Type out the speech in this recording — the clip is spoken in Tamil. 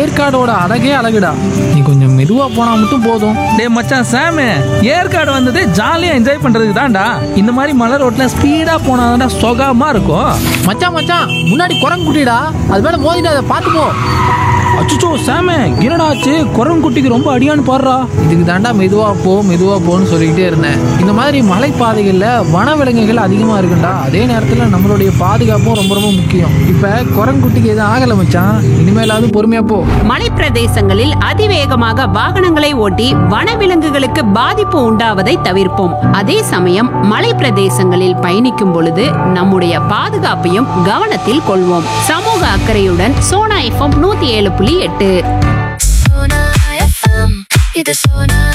ஏற்காடோட அழகே அழகுடா நீ கொஞ்சம் மெதுவா போனா மட்டும் போதும் டேய் மச்சான் சாமு ஏற்காடு வந்தது ஜாலியாக என்ஜாய் பண்ணுறதுக்கு தான்டா இந்த மாதிரி மலை ரோட்டில் ஸ்பீடாக போனாதான்டா சுகமாக இருக்கும் மச்சான் மச்சான் முன்னாடி குரங்கு குட்டிடா அது மேல மோதிட்டு அதை பார்த்து போ அச்சுச்சோ சாமு என்னடா ஆச்சு குரங்குட்டிக்கு ரொம்ப அடியான்னு பாடுறா இதுக்கு தாண்டா மெதுவா போ மெதுவா போன்னு சொல்லிக்கிட்டே இருந்தேன் இந்த மாதிரி மலைப்பாதைகள்ல வனவிலங்குகள் அதிகமா இருக்குண்டா அதே நேரத்துல நம்மளுடைய பாதுகாப்பும் ரொம்ப ரொம்ப முக்கியம் இப்ப குரங்குட்டிக்கு எதுவும் ஆகல மச்சான் இனிமேலாவது பொறுமையா போ மலைப்பிரதேசங்களில் அதிவேகமாக வாகனங்களை ஓட்டி வனவிலங்குகளுக்கு பாதிப்பு உண்டாவதை தவிர்ப்போம் அதே சமயம் மலைப்பிரதேசங்களில் பயணிக்கும் பொழுது நம்முடைய பாதுகாப்பையும் கவனத்தில் கொள்வோம் சமூக அக்கறையுடன் சோனா எஃப்எம் நூத்தி ஏழு புள்ளி எட்டு Sona IFM, இது Sona